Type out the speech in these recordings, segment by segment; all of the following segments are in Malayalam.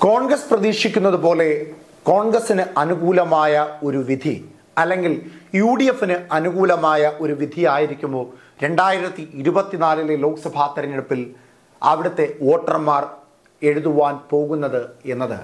കോൺഗ്രസ് പ്രതീക്ഷിക്കുന്നത് പോലെ കോൺഗ്രസിന് അനുകൂലമായ ഒരു വിധി അല്ലെങ്കിൽ യു ഡി എഫിന് അനുകൂലമായ ഒരു വിധി ആയിരിക്കുമോ രണ്ടായിരത്തി ഇരുപത്തിനാലിലെ ലോക്സഭാ തെരഞ്ഞെടുപ്പിൽ അവിടുത്തെ വോട്ടർമാർ എഴുതുവാൻ പോകുന്നത് എന്നത്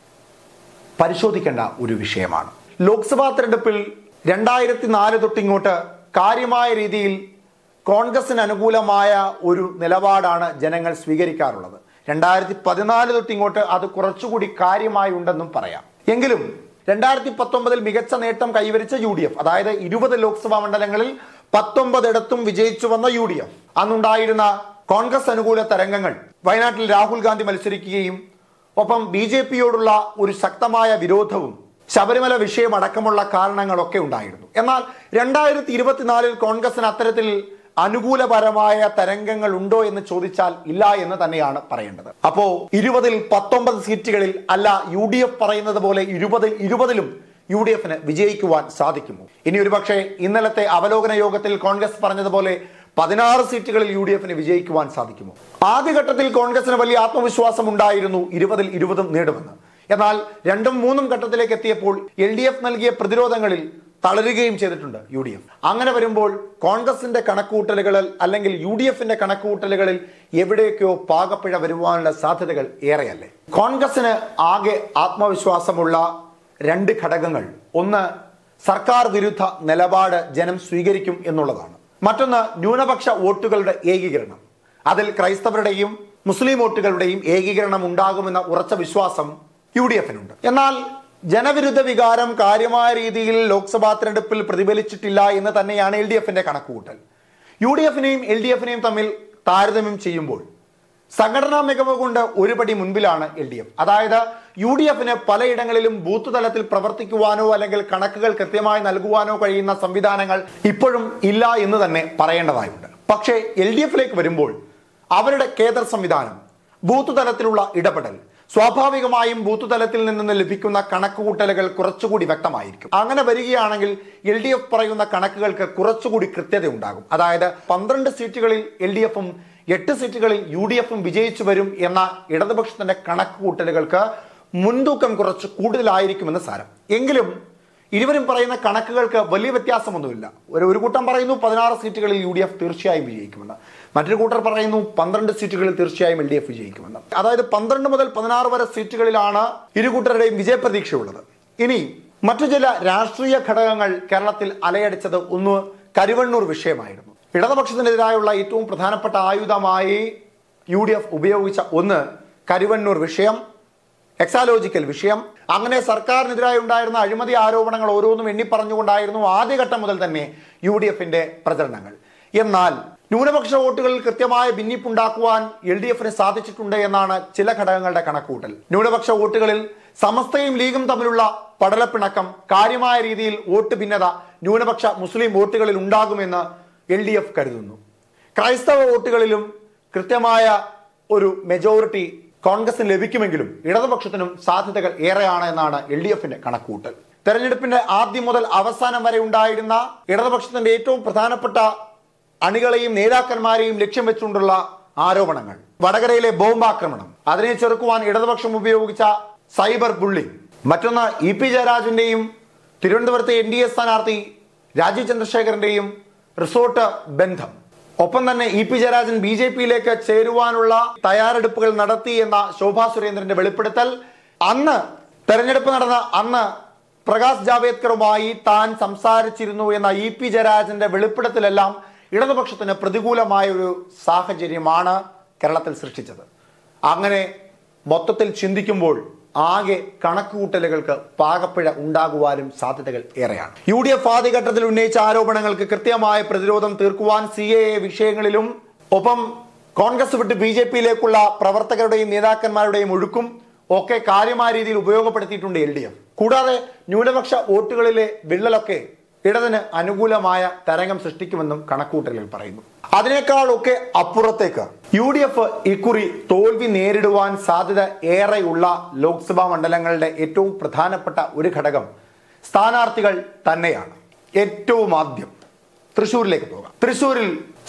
പരിശോധിക്കേണ്ട ഒരു വിഷയമാണ് ലോക്സഭാ തെരഞ്ഞെടുപ്പിൽ രണ്ടായിരത്തി നാല് തൊട്ടിങ്ങോട്ട് കാര്യമായ രീതിയിൽ കോൺഗ്രസിന് അനുകൂലമായ ഒരു നിലപാടാണ് ജനങ്ങൾ സ്വീകരിക്കാറുള്ളത് രണ്ടായിരത്തി പതിനാല് തൊട്ടിങ്ങോട്ട് അത് കുറച്ചുകൂടി കാര്യമായി ഉണ്ടെന്നും പറയാം എങ്കിലും രണ്ടായിരത്തി പത്തൊമ്പതിൽ മികച്ച നേട്ടം കൈവരിച്ച യു ഡി എഫ് അതായത് ഇരുപത് ലോക്സഭാ മണ്ഡലങ്ങളിൽ പത്തൊമ്പതിടത്തും വിജയിച്ചു വന്ന യു ഡി എഫ് അന്നുണ്ടായിരുന്ന കോൺഗ്രസ് അനുകൂല തരംഗങ്ങൾ വയനാട്ടിൽ രാഹുൽ ഗാന്ധി മത്സരിക്കുകയും ഒപ്പം ബി ജെ പിയോടുള്ള ഒരു ശക്തമായ വിരോധവും ശബരിമല വിഷയം അടക്കമുള്ള കാരണങ്ങളൊക്കെ ഉണ്ടായിരുന്നു എന്നാൽ രണ്ടായിരത്തി ഇരുപത്തിനാലിൽ കോൺഗ്രസിന് അത്തരത്തിൽ അനുകൂലപരമായ തരംഗങ്ങൾ ഉണ്ടോ എന്ന് ചോദിച്ചാൽ ഇല്ല എന്ന് തന്നെയാണ് പറയേണ്ടത് അപ്പോ ഇരുപതിൽ പത്തൊമ്പത് സീറ്റുകളിൽ അല്ല യു ഡി എഫ് പറയുന്നത് പോലെ ഇരുപതിൽ ഇരുപതിലും യു ഡി എഫിന് വിജയിക്കുവാൻ സാധിക്കുമോ ഇനി ഒരുപക്ഷെ ഇന്നലത്തെ അവലോകന യോഗത്തിൽ കോൺഗ്രസ് പറഞ്ഞതുപോലെ പതിനാറ് സീറ്റുകളിൽ യു ഡി എഫിന് വിജയിക്കുവാൻ സാധിക്കുമോ ആദ്യഘട്ടത്തിൽ കോൺഗ്രസിന് വലിയ ആത്മവിശ്വാസം ഉണ്ടായിരുന്നു ഇരുപതിൽ ഇരുപതും നേടുമെന്ന് എന്നാൽ രണ്ടും മൂന്നും ഘട്ടത്തിലേക്ക് എത്തിയപ്പോൾ എൽ ഡി എഫ് നൽകിയ പ്രതിരോധങ്ങളിൽ തളരുകയും ചെയ്തിട്ടുണ്ട് യു ഡി എഫ് അങ്ങനെ വരുമ്പോൾ കോൺഗ്രസിന്റെ കണക്കുകൂട്ടലുകളിൽ അല്ലെങ്കിൽ യു ഡി എഫിന്റെ കണക്കുകൂട്ടലുകളിൽ എവിടെയൊക്കെയോ പാകപ്പിഴ വരുവാനുള്ള സാധ്യതകൾ ഏറെയല്ലേ കോൺഗ്രസിന് ആകെ ആത്മവിശ്വാസമുള്ള രണ്ട് ഘടകങ്ങൾ ഒന്ന് സർക്കാർ വിരുദ്ധ നിലപാട് ജനം സ്വീകരിക്കും എന്നുള്ളതാണ് മറ്റൊന്ന് ന്യൂനപക്ഷ വോട്ടുകളുടെ ഏകീകരണം അതിൽ ക്രൈസ്തവരുടെയും മുസ്ലിം വോട്ടുകളുടെയും ഏകീകരണം ഉണ്ടാകുമെന്ന ഉറച്ച വിശ്വാസം യു ഡി എഫിനുണ്ട് എന്നാൽ ജനവിരുദ്ധ വികാരം കാര്യമായ രീതിയിൽ ലോക്സഭാ തെരഞ്ഞെടുപ്പിൽ പ്രതിഫലിച്ചിട്ടില്ല എന്ന് തന്നെയാണ് എൽ ഡി എഫിന്റെ കണക്കുകൂട്ടൽ യു ഡി എഫിനെയും എൽ ഡി എഫിനെയും തമ്മിൽ താരതമ്യം ചെയ്യുമ്പോൾ സംഘടനാ മികവ് കൊണ്ട് ഒരു പടി മുൻപിലാണ് എൽ ഡി എഫ് അതായത് യു ഡി എഫിന് പലയിടങ്ങളിലും ബൂത്ത് തലത്തിൽ പ്രവർത്തിക്കുവാനോ അല്ലെങ്കിൽ കണക്കുകൾ കൃത്യമായി നൽകുവാനോ കഴിയുന്ന സംവിധാനങ്ങൾ ഇപ്പോഴും ഇല്ല എന്ന് തന്നെ പറയേണ്ടതായുണ്ട് പക്ഷേ എൽ ഡി എഫിലേക്ക് വരുമ്പോൾ അവരുടെ കേന്ദ്ര സംവിധാനം ബൂത്ത് തലത്തിലുള്ള ഇടപെടൽ സ്വാഭാവികമായും ബൂത്ത് തലത്തിൽ നിന്ന് ലഭിക്കുന്ന കണക്കുകൂട്ടലുകൾ കുറച്ചുകൂടി വ്യക്തമായിരിക്കും അങ്ങനെ വരികയാണെങ്കിൽ എൽ ഡി എഫ് പറയുന്ന കണക്കുകൾക്ക് കുറച്ചുകൂടി കൃത്യത ഉണ്ടാകും അതായത് പന്ത്രണ്ട് സീറ്റുകളിൽ എൽ ഡി എഫും എട്ട് സീറ്റുകളിൽ യു ഡി എഫും വിജയിച്ചു വരും എന്ന ഇടതുപക്ഷത്തിന്റെ കണക്കുകൂട്ടലുകൾക്ക് മുൻതൂക്കം കുറച്ച് കൂടുതലായിരിക്കുമെന്ന് സാരം എങ്കിലും ഇരുവരും പറയുന്ന കണക്കുകൾക്ക് വലിയ വ്യത്യാസമൊന്നുമില്ല ഒരു ഒരു കൂട്ടം പറയുന്നു പതിനാറ് സീറ്റുകളിൽ യു ഡി എഫ് തീർച്ചയായും വിജയിക്കുമെന്ന് മറ്റൊരു കൂട്ടർ പറയുന്നു പന്ത്രണ്ട് സീറ്റുകളിൽ തീർച്ചയായും എൽ ഡി എഫ് വിജയിക്കുമെന്ന് അതായത് പന്ത്രണ്ട് മുതൽ പതിനാറ് വരെ സീറ്റുകളിലാണ് ഇരു കൂട്ടരുടെയും വിജയപ്രതീക്ഷയുള്ളത് ഇനി മറ്റു ചില രാഷ്ട്രീയ ഘടകങ്ങൾ കേരളത്തിൽ അലയടിച്ചത് ഒന്ന് കരുവണ്ണൂർ വിഷയമായിരുന്നു ഇടതുപക്ഷത്തിനെതിരായുള്ള ഏറ്റവും പ്രധാനപ്പെട്ട ആയുധമായി യു ഡി എഫ് ഉപയോഗിച്ച ഒന്ന് കരുവണ്ണൂർ വിഷയം എക്സാലോജിക്കൽ വിഷയം അങ്ങനെ സർക്കാരിനെതിരായി ഉണ്ടായിരുന്ന അഴിമതി ആരോപണങ്ങൾ ഓരോന്നും എണ്ണിപ്പറഞ്ഞുകൊണ്ടായിരുന്നു ആദ്യഘട്ടം മുതൽ തന്നെ യു ഡി എഫിന്റെ പ്രചരണങ്ങൾ എന്നാൽ ന്യൂനപക്ഷ വോട്ടുകളിൽ കൃത്യമായ ഭിന്നിപ്പുണ്ടാക്കുവാൻ എൽ ഡി എഫിന് സാധിച്ചിട്ടുണ്ട് എന്നാണ് ചില ഘടകങ്ങളുടെ കണക്കുകൂട്ടൽ ന്യൂനപക്ഷ വോട്ടുകളിൽ സമസ്തയും ലീഗും തമ്മിലുള്ള പടലപ്പിണക്കം കാര്യമായ രീതിയിൽ വോട്ട് ഭിന്നത ന്യൂനപക്ഷ മുസ്ലിം വോട്ടുകളിൽ ഉണ്ടാകുമെന്ന് എൽ ഡി എഫ് കരുതുന്നു ക്രൈസ്തവ വോട്ടുകളിലും കൃത്യമായ ഒരു മെജോറിറ്റി കോൺഗ്രസിന് ലഭിക്കുമെങ്കിലും ഇടതുപക്ഷത്തിനും സാധ്യതകൾ ഏറെയാണ് എന്നാണ് എൽ ഡി എഫിന്റെ കണക്കുകൂട്ടൽ തെരഞ്ഞെടുപ്പിന്റെ ആദ്യം മുതൽ അവസാനം വരെ ഉണ്ടായിരുന്ന ഇടതുപക്ഷത്തിന്റെ ഏറ്റവും പ്രധാനപ്പെട്ട അണികളെയും നേതാക്കന്മാരെയും ലക്ഷ്യം വെച്ചുകൊണ്ടുള്ള ആരോപണങ്ങൾ വടകരയിലെ ബോംബാക്രമണം അതിനെ ചെറുക്കുവാൻ ഇടതുപക്ഷം ഉപയോഗിച്ച സൈബർ ബുള്ളിംഗ് മറ്റൊന്ന് ഇ പി ജയരാജന്റെയും തിരുവനന്തപുരത്തെ എൻ ഡി എ സ്ഥാനാർത്ഥി രാജീവ് ചന്ദ്രശേഖരന്റെയും റിസോർട്ട് ബന്ധം ഒപ്പം തന്നെ E P Jayarajan B J പിയിലേക്ക് ചേരുവാനുള്ള തയ്യാറെടുപ്പുകൾ നടത്തി എന്ന ശോഭാ സുരേന്ദ്രന്റെ വെളിപ്പെടുത്തൽ അന്ന് തെരഞ്ഞെടുപ്പ് നടന്ന അന്ന് പ്രകാശ് ജാവേദ്കറുമായി താൻ സംസാരിച്ചിരുന്നു എന്ന ഇ പി ജയരാജന്റെ വെളിപ്പെടുത്തലെല്ലാം ഇടതുപക്ഷത്തിന് പ്രതികൂലമായ ഒരു സാഹചര്യമാണ് കേരളത്തിൽ സൃഷ്ടിച്ചത് അങ്ങനെ മൊത്തത്തിൽ ചിന്തിക്കുമ്പോൾ ആകെ കണക്കുകൂട്ടലുകൾക്ക് പാകപ്പിഴ ഉണ്ടാകുവാനും സാധ്യതകൾ ഏറെയാണ് യു ഡി എഫ് ആദ്യഘട്ടത്തിൽ ഉന്നയിച്ച ആരോപണങ്ങൾക്ക് കൃത്യമായ പ്രതിരോധം തീർക്കുവാൻ സി എ എ വിഷയങ്ങളിലും ഒപ്പം കോൺഗ്രസ് വിട്ട് ബി ജെ പിയിലേക്കുള്ള പ്രവർത്തകരുടെയും നേതാക്കന്മാരുടെയും ഒഴുക്കും ഒക്കെ കാര്യമായ രീതിയിൽ ഉപയോഗപ്പെടുത്തിയിട്ടുണ്ട് എൽ ഡി എഫ് കൂടാതെ ന്യൂനപക്ഷ വോട്ടുകളിലെ വിള്ളലൊക്കെ ഇടതിന് അനുകൂലമായ തരംഗം സൃഷ്ടിക്കുമെന്നും കണക്കൂട്ടലുകൾ പറയുന്നു അതിനേക്കാളൊക്കെ അപ്പുറത്തേക്ക് യു ഡി എഫ് ഇക്കുറി തോൽവി നേരിടുവാൻ സാധ്യത ഏറെയുള്ള ലോക്സഭാ മണ്ഡലങ്ങളുടെ ഏറ്റവും പ്രധാനപ്പെട്ട ഒരു ഘടകം സ്ഥാനാർത്ഥികൾ തന്നെയാണ് ഏറ്റവും ആദ്യം തൃശ്ശൂരിലേക്ക് പോകാം തൃശ്ശൂരിൽ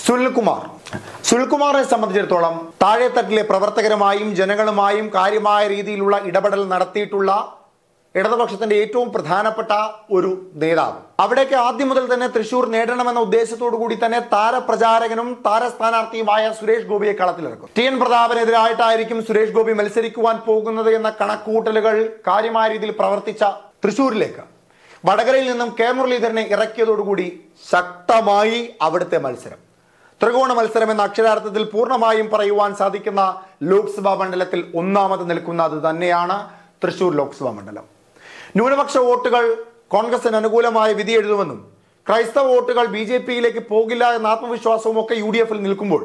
സുനിൽകുമാർ സുനിൽകുമാറിനെ സംബന്ധിച്ചിടത്തോളം താഴെത്തട്ടിലെ പ്രവർത്തകരുമായും ജനങ്ങളുമായും കാര്യമായ രീതിയിലുള്ള ഇടപെടൽ നടത്തിയിട്ടുള്ള ഇടതുപക്ഷത്തിന്റെ ഏറ്റവും പ്രധാനപ്പെട്ട ഒരു നേതാവ് അവിടേക്ക് ആദ്യം മുതൽ തന്നെ തൃശൂർ നേടണമെന്ന ഉദ്ദേശത്തോടു കൂടി തന്നെ താരപ്രചാരകനും താരസ്ഥാനാർത്ഥിയുമായ സുരേഷ് ഗോപിയെ കളത്തിലിറക്കും ടി എൻ പ്രതാപനെതിരായിട്ടായിരിക്കും സുരേഷ് ഗോപി മത്സരിക്കുവാൻ പോകുന്നത് എന്ന കണക്കൂട്ടലുകൾ കാര്യമായ രീതിയിൽ പ്രവർത്തിച്ച തൃശൂരിലേക്ക് വടകരയിൽ നിന്നും കെ മുരളീധരനെ ഇറക്കിയതോടുകൂടി ശക്തമായി അവിടുത്തെ മത്സരം ത്രികോണ മത്സരം എന്ന അക്ഷരാർത്ഥത്തിൽ പൂർണ്ണമായും പറയുവാൻ സാധിക്കുന്ന ലോക്സഭാ മണ്ഡലത്തിൽ ഒന്നാമത് നിൽക്കുന്നത് തന്നെയാണ് തൃശൂർ ലോക്സഭാ മണ്ഡലം ന്യൂനപക്ഷ വോട്ടുകൾ കോൺഗ്രസിന് അനുകൂലമായ വിധി എഴുതുമെന്നും ക്രൈസ്തവ വോട്ടുകൾ ബി ജെ പിയിലേക്ക് പോകില്ല എന്ന ആത്മവിശ്വാസവും ഒക്കെ യു ഡി എഫിൽ നിൽക്കുമ്പോൾ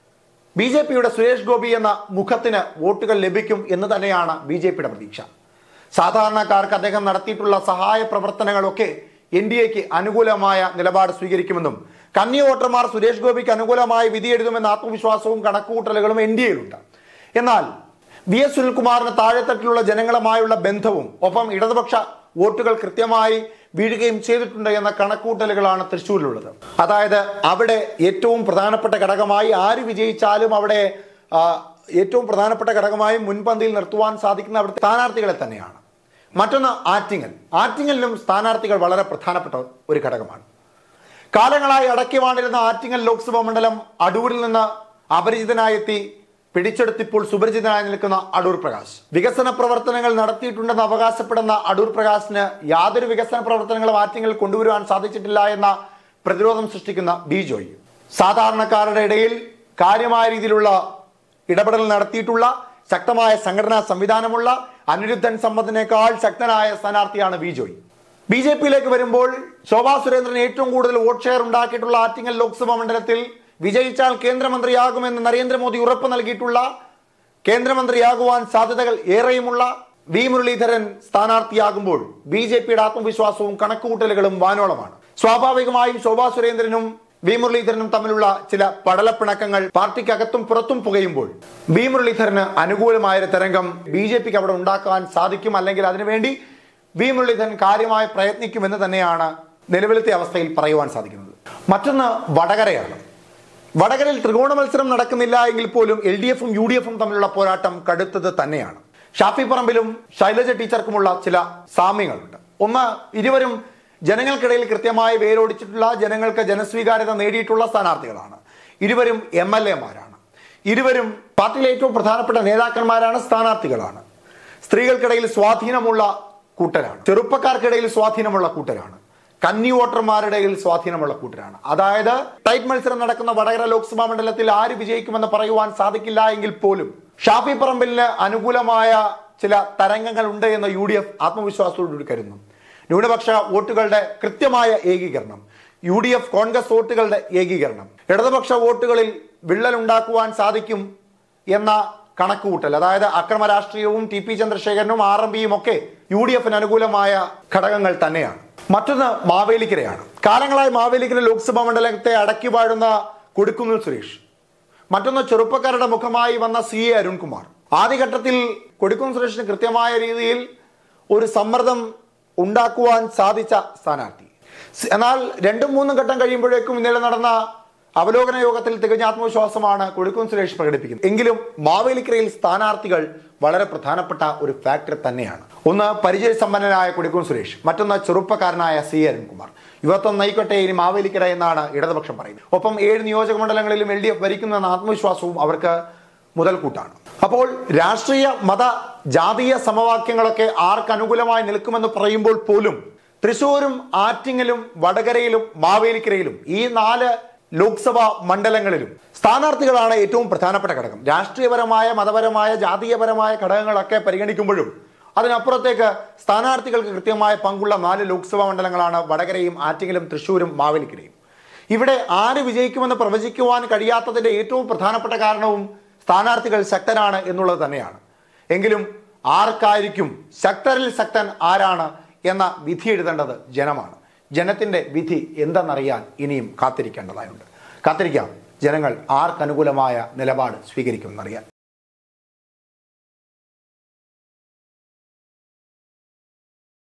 ബി ജെ പിയുടെ സുരേഷ് ഗോപി എന്ന മുഖത്തിന് വോട്ടുകൾ ലഭിക്കും എന്ന് തന്നെയാണ് ബി ജെ പിയുടെ പ്രതീക്ഷ സാധാരണക്കാർക്ക് അദ്ദേഹം നടത്തിയിട്ടുള്ള സഹായ പ്രവർത്തനങ്ങളൊക്കെ എൻ ഡി എക്ക് അനുകൂലമായ നിലപാട് സ്വീകരിക്കുമെന്നും കന്നി വോട്ടർമാർ സുരേഷ് ഗോപിക്ക് അനുകൂലമായ വിധി എഴുതുമെന്ന ആത്മവിശ്വാസവും കണക്കുകൂട്ടലുകളും എൻ ഡി എയിലുണ്ട് എന്നാൽ വി എസ് സുനിൽകുമാറിന് താഴെത്തട്ടിലുള്ള ജനങ്ങളുമായുള്ള ബന്ധവും ഒപ്പം ഇടതുപക്ഷ വോട്ടുകൾ കൃത്യമായി വീഴുകയും ചെയ്തിട്ടുണ്ട് എന്ന കണക്കൂട്ടലുകളാണ് തൃശ്ശൂരിലുള്ളത് അതായത് അവിടെ ഏറ്റവും പ്രധാനപ്പെട്ട ഘടകമായി ആര് വിജയിച്ചാലും അവിടെ ആ, ഏറ്റവും പ്രധാനപ്പെട്ട ഘടകമായി മുൻപന്തിയിൽ നിർത്തുവാൻ സാധിക്കുന്ന അവിടുത്തെ സ്ഥാനാർത്ഥികളെ തന്നെയാണ് മറ്റൊന്ന് ആറ്റിങ്ങൽ ആറ്റിങ്ങലിലും സ്ഥാനാർത്ഥികൾ വളരെ പ്രധാനപ്പെട്ട ഒരു ഘടകമാണ് കാലങ്ങളായി അടക്കി വാണിരുന്ന ആറ്റിങ്ങൽ ലോക്സഭാ മണ്ഡലം അടൂരിൽ നിന്ന് അപരിചിതനായി എത്തി പിടിച്ചെടുത്തിപ്പോൾ സുപരിചിതനായി നിൽക്കുന്ന അടൂർ പ്രകാശ് വികസന പ്രവർത്തനങ്ങൾ നടത്തിയിട്ടുണ്ടെന്ന് അവകാശപ്പെടുന്ന അടൂർ പ്രകാശിന് യാതൊരു വികസന പ്രവർത്തനങ്ങളും ആറ്റിങ്ങൽ കൊണ്ടുവരുവാൻ സാധിച്ചിട്ടില്ല എന്ന പ്രതിരോധം സൃഷ്ടിക്കുന്ന ബി ജോയ് സാധാരണക്കാരുടെ ഇടയിൽ കാര്യമായ രീതിയിലുള്ള ഇടപെടൽ നടത്തിയിട്ടുള്ള ശക്തമായ സംഘടനാ സംവിധാനമുള്ള അനിരുദ്ധൻ സമ്പത്തിനേക്കാൾ ശക്തനായ സ്ഥാനാർത്ഥിയാണ് ബി ജോയ് ബി ജെ പിയിലേക്ക് വരുമ്പോൾ ശോഭാ സുരേന്ദ്രൻ ഏറ്റവും കൂടുതൽ വോട്ട് ഷെയർ ഉണ്ടാക്കിയിട്ടുള്ള ആറ്റിങ്ങൽ ലോക്സഭാ മണ്ഡലത്തിൽ വിജയിച്ചാൽ കേന്ദ്രമന്ത്രിയാകുമെന്ന് നരേന്ദ്രമോദി ഉറപ്പ് നൽകിയിട്ടുള്ള കേന്ദ്രമന്ത്രിയാകുവാൻ സാധ്യതകൾ ഏറെയുമുള്ള വി മുരളീധരൻ സ്ഥാനാർത്ഥിയാകുമ്പോൾ ബി ജെ പിയുടെ ആത്മവിശ്വാസവും കണക്കുകൂട്ടലുകളും വാനോളമാണ് സ്വാഭാവികമായും ശോഭാ സുരേന്ദ്രനും വി മുരളീധരനും തമ്മിലുള്ള ചില പടലപ്പിണക്കങ്ങൾ പാർട്ടിക്കകത്തും പുറത്തും പുകയുമ്പോൾ വി മുരളീധരന് അനുകൂലമായ ഒരു തരംഗം ബി ജെ പിക്ക് അവിടെ ഉണ്ടാക്കാൻ സാധിക്കും അല്ലെങ്കിൽ അതിനുവേണ്ടി വി മുരളീധരൻ കാര്യമായി പ്രയത്നിക്കുമെന്ന് തന്നെയാണ് നിലവിലത്തെ അവസ്ഥയിൽ പറയുവാൻ സാധിക്കുന്നത് മറ്റൊന്ന് വടകരയാണ് വടകരയിൽ ത്രികോണ മത്സരം നടക്കുന്നില്ല എങ്കിൽ പോലും എൽ ഡി എഫും യു ഡി എഫും തമ്മിലുള്ള പോരാട്ടം കടുത്തത് തന്നെയാണ് ഷാഫി പറമ്പിലും ശൈലജ ടീച്ചർക്കുമുള്ള ചില സാമ്യങ്ങളുണ്ട് ഒന്ന് ഇരുവരും ജനങ്ങൾക്കിടയിൽ കൃത്യമായി വേരോടിച്ചിട്ടുള്ള ജനങ്ങൾക്ക് ജനസ്വീകാര്യത നേടിയിട്ടുള്ള സ്ഥാനാർത്ഥികളാണ് ഇരുവരും എം എൽ എമാരാണ് ഇരുവരും പാർട്ടിയിലെ ഏറ്റവും പ്രധാനപ്പെട്ട നേതാക്കന്മാരാണ് സ്ഥാനാർത്ഥികളാണ് സ്ത്രീകൾക്കിടയിൽ സ്വാധീനമുള്ള കൂട്ടരാണ് ചെറുപ്പക്കാർക്കിടയിൽ സ്വാധീനമുള്ള കൂട്ടരാണ് കന്നി വോട്ടർമാരുടെ ഇടയിൽ സ്വാധീനമുള്ള കൂട്ടരാണ് അതായത് ടൈറ്റ് മത്സരം നടക്കുന്ന വടകര ലോക്സഭാ മണ്ഡലത്തിൽ ആര് വിജയിക്കുമെന്ന് പറയുവാൻ സാധിക്കില്ല എങ്കിൽ പോലും ഷാഫി പറമ്പിലിന് അനുകൂലമായ ചില തരംഗങ്ങൾ ഉണ്ട് എന്ന് യു ഡി എഫ് ആത്മവിശ്വാസത്തോടുകൂടി കരുതുന്നു ന്യൂനപക്ഷ വോട്ടുകളുടെ കൃത്യമായ ഏകീകരണം യു ഡി എഫ് കോൺഗ്രസ് വോട്ടുകളുടെ ഏകീകരണം ഇടതുപക്ഷ വോട്ടുകളിൽ വിള്ളൽ ഉണ്ടാക്കുവാൻ സാധിക്കും എന്ന കണക്കുകൂട്ടൽ അതായത് അക്രമ രാഷ്ട്രീയവും ടി പി ചന്ദ്രശേഖരനും ആർ എം പിയും ഒക്കെ യു ഡി എഫിന് അനുകൂലമായ ഘടകങ്ങൾ തന്നെയാണ് മറ്റൊന്ന് മാവേലിക്കരയാണ് കാലങ്ങളായി മാവേലിക്കര ലോക്സഭാ മണ്ഡലത്തെ അടക്കി വാഴുന്ന കൊടുക്കുന്നിൽ സുരേഷ് മറ്റൊന്ന് ചെറുപ്പക്കാരുടെ മുഖമായി വന്ന സി എ അരുൺകുമാർ ആദ്യഘട്ടത്തിൽ കൊടിക്കുന്ന് സുരേഷിന് കൃത്യമായ രീതിയിൽ ഒരു സമ്മർദ്ദം ഉണ്ടാക്കുവാൻ സാധിച്ച സ്ഥാനാർത്ഥി സ് എന്നാൽ രണ്ടും മൂന്നും ഘട്ടം കഴിയുമ്പോഴേക്കും ഇന്നലെ നടന്ന അവലോകന യോഗത്തിൽ തികഞ്ഞ ആത്മവിശ്വാസമാണ് കൊടിക്കുന്ന് സുരേഷ് പ്രകടിപ്പിക്കുന്നത് എങ്കിലും മാവേലിക്കരയിൽ സ്ഥാനാർത്ഥികൾ വളരെ പ്രധാനപ്പെട്ട ഒരു ഫാക്ടർ തന്നെയാണ് ഒന്ന് പരിചയസമ്പന്നനായ കൊടിക്കുന്ന് സുരേഷ് മറ്റൊന്ന് ചെറുപ്പക്കാരനായ സി അരുൺകുമാർ യുവത്വം നയിക്കട്ടെ ഇനി മാവേലിക്കര എന്നാണ് ഇടതുപക്ഷം പറയുന്നത് ഒപ്പം ഏഴ് നിയോജക മണ്ഡലങ്ങളിലും എൽ ഡി എഫ് ഭരിക്കുന്നെന്ന ആത്മവിശ്വാസവും അവർക്ക് മുതൽക്കൂട്ടാണ് അപ്പോൾ രാഷ്ട്രീയ മത ജാതീയ സമവാക്യങ്ങളൊക്കെ ആർക്ക് അനുകൂലമായി നിൽക്കുമെന്ന് പറയുമ്പോൾ പോലും തൃശൂരും ആറ്റിങ്ങലും വടകരയിലും മാവേലിക്കരയിലും ഈ നാല് ലോക്സഭാ മണ്ഡലങ്ങളിലും സ്ഥാനാർത്ഥികളാണ് ഏറ്റവും പ്രധാനപ്പെട്ട ഘടകം രാഷ്ട്രീയപരമായ മതപരമായ ജാതീയപരമായ ഘടകങ്ങളൊക്കെ പരിഗണിക്കുമ്പോഴും അതിനപ്പുറത്തേക്ക് സ്ഥാനാർത്ഥികൾക്ക് കൃത്യമായ പങ്കുള്ള നാല് ലോക്സഭാ മണ്ഡലങ്ങളാണ് വടകരയും ആറ്റിങ്ങലും തൃശൂരും മാവേലിക്കരയും ഇവിടെ ആര് വിജയിക്കുമെന്ന് പ്രവചിക്കുവാൻ കഴിയാത്തതിന്റെ ഏറ്റവും പ്രധാനപ്പെട്ട കാരണവും സ്ഥാനാർത്ഥികൾ ശക്തരാണ് എന്നുള്ളത് തന്നെയാണ് എങ്കിലും ആർക്കായിരിക്കും ശക്തരിൽ ശക്തൻ ആരാണ് എന്ന വിധി എഴുതേണ്ടത് ജനമാണ് ജനത്തിന്റെ വിധി എന്തെന്നറിയാൻ ഇനിയും കാത്തിരിക്കേണ്ടതായുണ്ട് കാത്തിരിക്കാം ജനങ്ങൾ ആർക്കനുകൂലമായ നിലപാട് സ്വീകരിക്കുമെന്നറിയാൻ